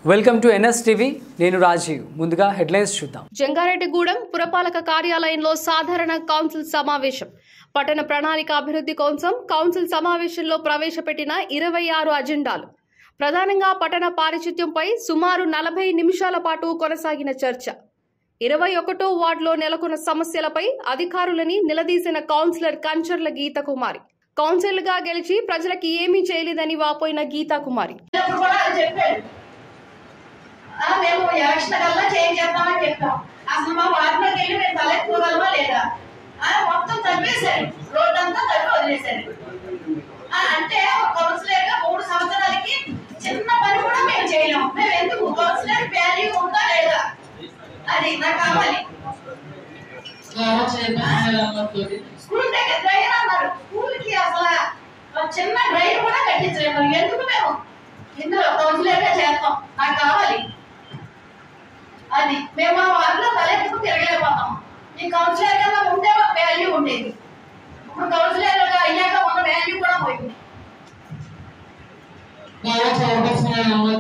welcome to NS TV నేను రాజీవ్ ముందుగా headlines చూద్దాం జంగారెడ్డిగూడెం పురపాలక కార్యాలయంలో సాధారణ కౌన్సిల్ సమావేశం పట్టణ ప్రణాళిక అభివృద్ధి కోసం కౌన్సిల్ సమావేశంలో ప్రవేశపెట్టిన ఇరవై ఆరు అజెండాలు ప్రధానంగా పట్టణ పారిశుద్ధ్యంపై సుమారు నలభై నిమిషాల పాటు కొనసాగిన చర్చ ఇరవై ఒకటో వార్డులో నెలకొన్న సమస్యలపై అధికారులని నిలదీసిన కౌన్సిలర్ కంచర్ల గీతకుమారి కౌన్సిలర్గా గెలిచి ప్రజలకి ఏమీ చేయలేదని వాపోయిన గీతాకుమారి అప్పుడు కూడా అది చెప్పాడు ఆ, మేము ఎలక్షన్ కల్లా చేంజ్ చేద్దామని చెప్పాం అసలు మా వార్డులోకి వెళ్ళి మేము తలెత్తుకోగలమా లేదా ఆ, మొత్తం తవ్వేశారు రోడ్డు అంతా తవ్వి వదిలేశారు ఆ, అంటే ఒక కౌన్సిలర్ గా మూడు సంవత్సరాలకి చిన్న పని కూడా మేము చేయలేం మేము ఎందుకు కౌన్సిలర్ వాల్యూ ఉందా లేదా అది నాకు కావాలి స్కూల్ దగ్గర డ్రైన్ అన్నారు స్కూల్ కి అసలు ఒక చిన్న డ్రైన్ కూడా కట్టించలేము ఎందుకు మేము ఇందులో కౌన్సిలర్ గా చేస్తాం నాకు కావాలి అది మేము ఆ వారిలో తలెత్తుకు తిరగలేకపోతాం ఈ కౌన్సిలర్ కన్నా ఉంటే మాకు వాల్యూ ఉండేది ఇప్పుడు కౌన్సిలర్ గా అయ్యాక ఉన్న వాల్యూ కూడా పోయింది బాగా చదవకపోయినా